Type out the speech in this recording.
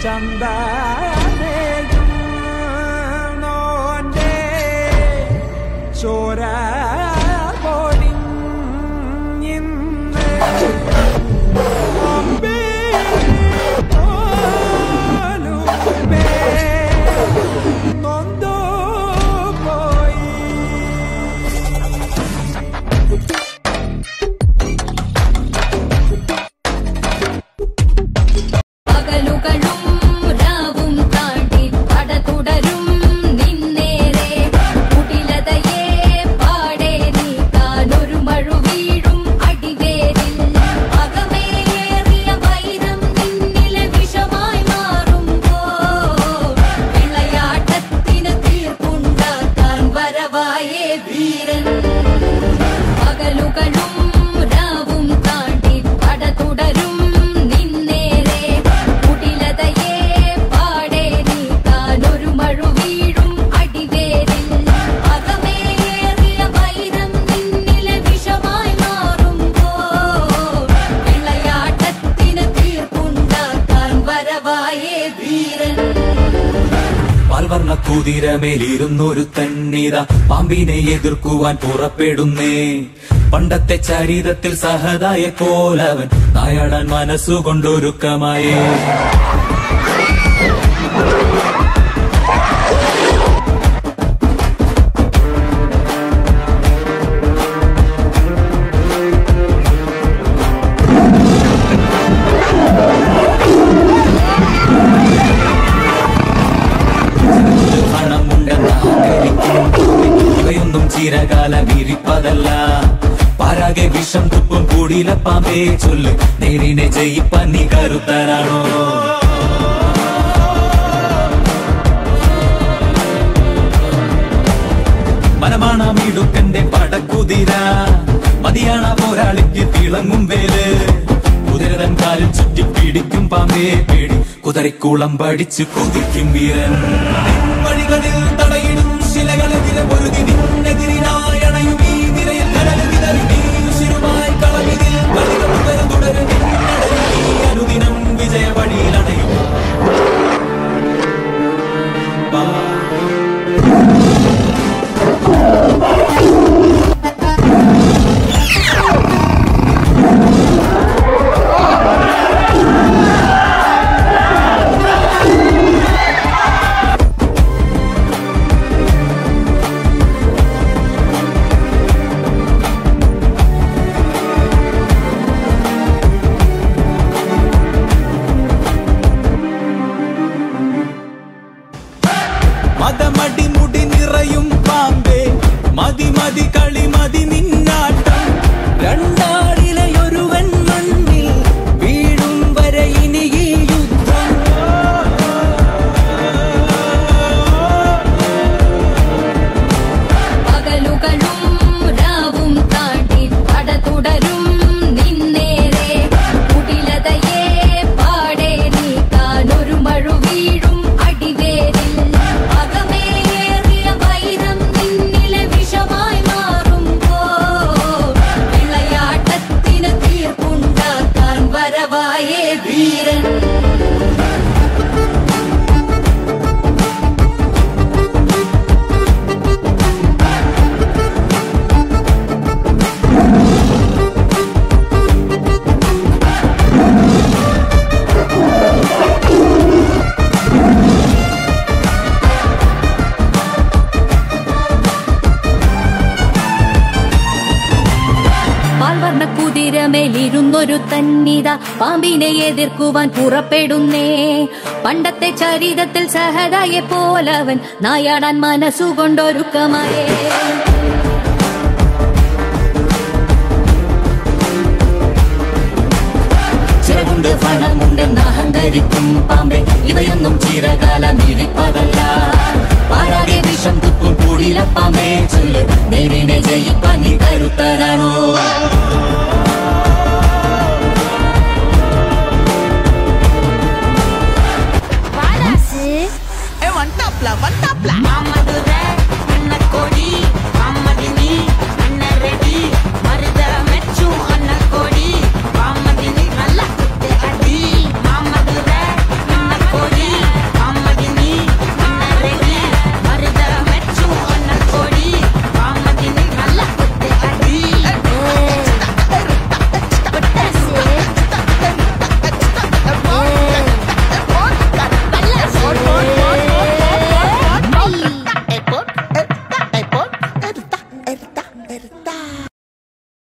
ചന്ദനയും നോന്റെ ചോര പൊടിഞ്ഞിന്ന് അമ്പേ പോലുമേ നൊന്തു പോയി പകലുകളും രാവും താണ്ടി പട തുടരും നിന്നേരെ കുടിലതയെ പാടെ നീക്കാനൊരു മഴു വീഴും അടിവേരിൽ അകമേറിയ വൈരം നിന്നിലെ വിഷമായി മാറുമ്പോ വിളയാട്ടത്തിന് തീർപ്പുണ്ടാക്കാൻ വരവായേ വീരൻ പകലുകളും രാവും താണ്ടി പട തുടരും നിന്നേരെ കുടിലതയെ പാടെ നീക്കാനൊരു മഴു വീഴും അടിവേരിൽ അകമേറിയ വൈരം നിന്നിലെ വിഷമായി മാറുമ്പോ വിളയാട്ടത്തിന് തീർപ്പുണ്ടാക്കാൻ വരവായേ വീരൻ പാൽവർണ്ണ കുതിരമേലിരുന്നൊരു തന്നിത പാമ്പിനെ എതിർക്കുവാൻ പുറപ്പെടുന്നേ പണ്ടത്തെ ചരിതത്തിൽ സഹതായ പോലവൻ നായാടാൻ മനസ്സുകൊണ്ടൊരുക്കമായേ പണമുണ്ടെന്ന് അഹങ്കരിക്കും ഇവയൊന്നും ചിരകാലം ഇരിപ്പതല്ല പാരാകെ വിഷം തുപ്പും കൂടിയില പാമ്പേ ചൊല്ല് നേരിനെ ജയിപ്പാൻ നീ കരുത്തരാണോ മനമാണ മിടുക്കന്റെ പടക്കുതിര മതിയാണ പോരാളിക്ക് തിളങ്ങും വേല് കുതിരതൻ കാലിൽ ചുറ്റി പിടിക്കും പാമ്പേ പേടി കുതിരക്കുളം പഠിച്ചു കൊതിക്കും വീരൻ വഴികളിൽ തടയിടും ശിലകളെതിരെ പൊരുതി നിന്നെതിരിനായി അണയും ഈ നിരയിൽ കടൽ വിതറി നീ ഉശിരുമായി കളവിതിൽ കളികൾ തുടരും തുടരും നിന്നടയിൽ നീ അനുദിനം വിജയ വഴിയിലണയും ബാ മതമടി മുടി നിറയും പാമ്പേ മതി മതി കളി മതി നിന്നാട്ടം രണ്ടാളിലെ ഒരുവൻ മണ്ണിൽ വീഴും വരെ ഇനി ഈ യുദ്ധം പകലുകളും രാവും താണ്ടി പട തുടരും നിന്നേരെ കുടിലതയെ പാടെ നീക്കാനൊരു മഴു വീഴും അടിവേരിൽ അകമേറിയ വൈരം നിന്നിലെ വിഷമായി മാറുമ്പോ വിളയാട്ടത്തിന് തീർപ്പുണ്ടാക്കാൻ വരവായേ വീരൻ പാൽവർണ്ണ കുതിരമേലിരുന്നൊരു തന്നിത പാമ്പിനെ എതിർക്കുവാൻ പുറപ്പെടുന്നേ പണ്ടത്തെ ചരിതത്തിൽ സഹതായെ പോലവൻ നായാടാൻ മനസ്സുകൊണ്ടൊരുക്കമായേ ചിറകുണ്ട് പണമുണ്ടെന്ന് അഹങ്കരിക്കും പാമ്പേ ഇവയൊന്നും ചിരകാലം ഇരിപ്പതല്ല പാരാകെ വിഷം തുപ്പും കൂടിയില പാമ്പേ ചൊല്ല് നേരിനെ ജയിപ്പാൻ നീ കരുത്തരാണോ Eh, mantap lah, mantap lah.